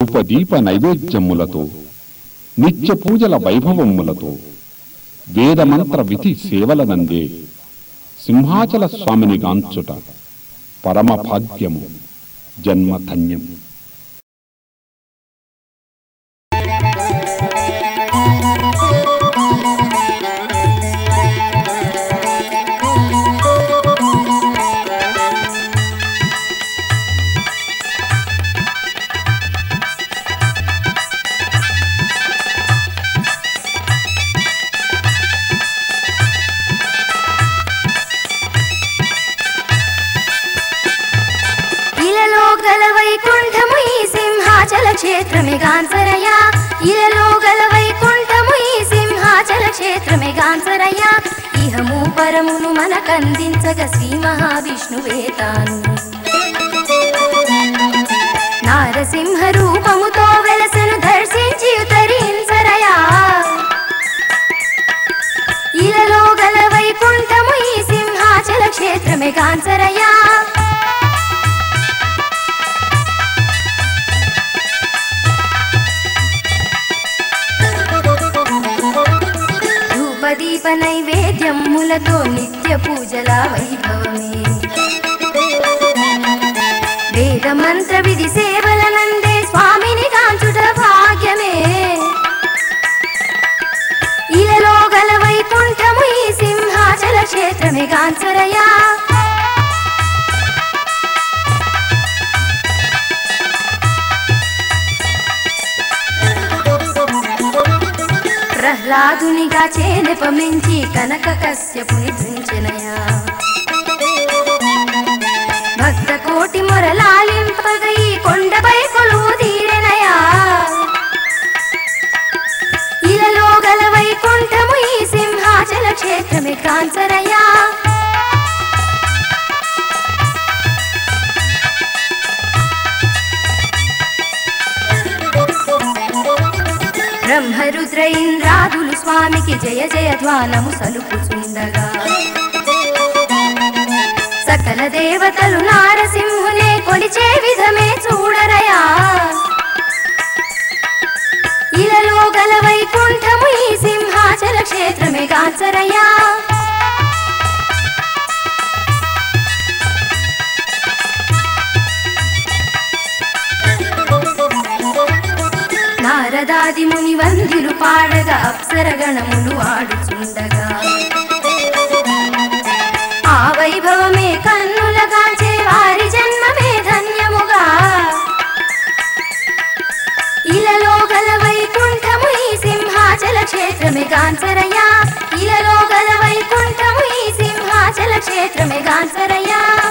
ధూపదీప నైవేద్యములతో నిత్య పూజల వైభవములతో వేదమంత్ర విధి సేవలనందే సింహాచల స్వామిని గాంచుట పరమ భాగ్యము జన్మ ధన్యము ఇలలో గల వైకుంఠము ఈ సింహాచల క్షేత్రమే గాంసరయ్య ఇలలో గల వైకుంఠము ఈ సింహాచల క్షేత్రమే గాంసరయ్య ఇహము పరమును మనకందించగ శ్రీ మహావిష్ణువే తాను నారసింహ రూపముతో వెలసను దర్శించి ఉతరించరయా ఇలలో గల వైకుంఠము ఈ సింహాచల క్షేత్రమే గాంసరయ్యా ధూపదీప నైవేద్యములతో నిత్య పూజల వైభవమే వేద మంత్ర విధి సేవల నందే స్వామిని కాంచుట భాగ్యమే ఇలలో గల వైకుంఠము ఈ సింహాచల క్షేత్రమే కాంచరయా ప్రహ్లాదునిగా చేనెపమించి కనక కశ్యపుని ధృంచనయా భక్త కోటి మొరలాలింపగ ఈ కొండపై కొలువు తీరెనయా ఇలలో గల వైకుంఠము ఈ సింహాచల క్షేత్రమే కాంచరయా బ్రహ్మరుద్ర ఇంద్రాదులు స్వామికి జయ జయ ధ్వానము సలుపుచుండగా సకల దేవతలు నారసింహునే కొలిచే విధమే చూడరయా ఇలలో గల వైకుంఠము ఈ సింహాచల క్షేత్రమే గాంచరయా నారదాది ముని వందిలు పాడగా అప్సర గణములు ఆడుచుండగా ఆ వైభవమే కన్నులగాంచే వారి జన్మమే ధన్యముగా ఇలలో గల వైకుంఠము ఈ సింహాచల క్షేత్రమే గాంచరయ్యా ఇలలో గల వైకుంఠము ఈ సింహాచల క్షేత్రమే గాంచరయ్యా